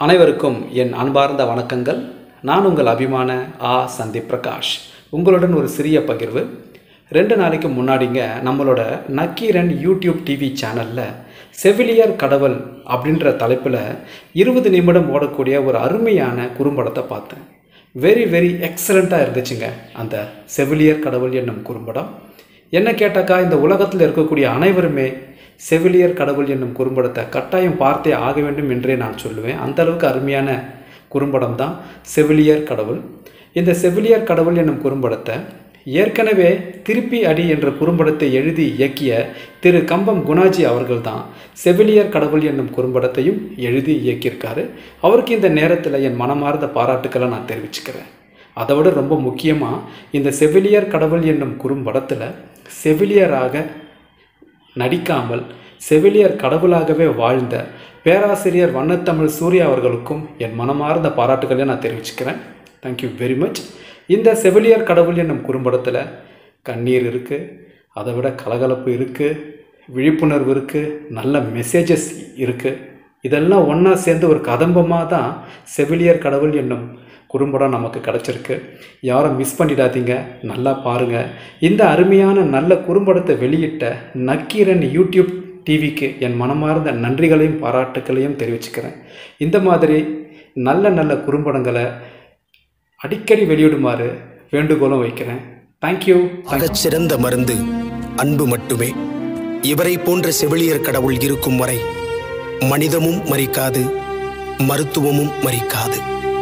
அனைவருக்கும் என் அன்பார்ந்த வணக்கங்கள் நான் உங்கள் அபிமான ஆ சந்தீப் பிரகாஷ் உங்களுடன் ஒரு சிறிய பகிர்வு ரெண்டு நாளைக்கு முன்னாடிங்க நம்மளோட நக்கீரன் யூடியூப் டிவி சேனலில் செவிலியர் கடவுள் அப்படின்ற தலைப்பில் இருபது நிமிடம் ஓடக்கூடிய ஒரு அருமையான குறும்படத்தை பார்த்தேன் வெரி வெரி எக்ஸலண்ட்டாக இருந்துச்சுங்க அந்த செவிலியர் கடவுள் என்னும் குறும்படம் என்ன கேட்டாக்கா இந்த உலகத்தில் இருக்கக்கூடிய அனைவருமே செவிலியர் கடவுள் என்னும் குறும்படத்தை கட்டாயம் பார்த்தே ஆக வேண்டும் என்றே நான் சொல்லுவேன் அந்த அளவுக்கு அருமையான குறும்படம் தான் செவிலியர் கடவுள் இந்த செவிலியர் கடவுள் என்னும் குறும்படத்தை ஏற்கனவே திருப்பி அடி என்ற குறும்படத்தை எழுதி இயக்கிய திரு கம்பம் குணாஜி அவர்கள் தான் செவிலியர் கடவுள் என்னும் குறும்படத்தையும் எழுதி இயக்கியிருக்காரு அவருக்கு இந்த நேரத்தில் என் மனமார்ந்த பாராட்டுக்களை நான் தெரிவிச்சுக்கிறேன் அதை விட ரொம்ப முக்கியமாக இந்த செவிலியர் கடவுள் என்னும் குறும்படத்தில் செவிலியராக நடிக்காமல் செவிலியர் கடவுளாகவே வாழ்ந்த பேராசிரியர் வண்ணத்தமிழ் சூர்யா அவர்களுக்கும் என் மனமார்ந்த பாராட்டுகளை நான் தெரிவிச்சுக்கிறேன் தேங்க்யூ வெரி மச் இந்த செவிலியர் கடவுள் என்னும் குறும்படத்தில் கண்ணீர் இருக்குது அதை விட கலகலப்பு இருக்குது விழிப்புணர்வு இருக்குது நல்ல மெசேஜஸ் இருக்குது இதெல்லாம் ஒன்றா சேர்ந்து ஒரு கதம்பமாக தான் செவிலியர் கடவுள் என்னும் குறும்படம் நமக்கு கிடச்சிருக்கு யாரும் மிஸ் பண்ணிடாதீங்க நல்லா பாருங்கள் இந்த அருமையான நல்ல குறும்படத்தை வெளியிட்ட நக்கீரன் யூடியூப் டிவிக்கு என் மனமார்ந்த நன்றிகளையும் பாராட்டுக்களையும் தெரிவிச்சுக்கிறேன் இந்த மாதிரி நல்ல நல்ல குறும்படங்களை அடிக்கடி வெளியிடுமாறு வேண்டுகோளும் வைக்கிறேன் தேங்க்யூ அகச்சிறந்த மருந்து அன்பு மட்டுமே இவரை போன்ற செவிலியர் கடவுள் இருக்கும் வரை மனிதமும் மறிக்காது மருத்துவமும் மறிக்காது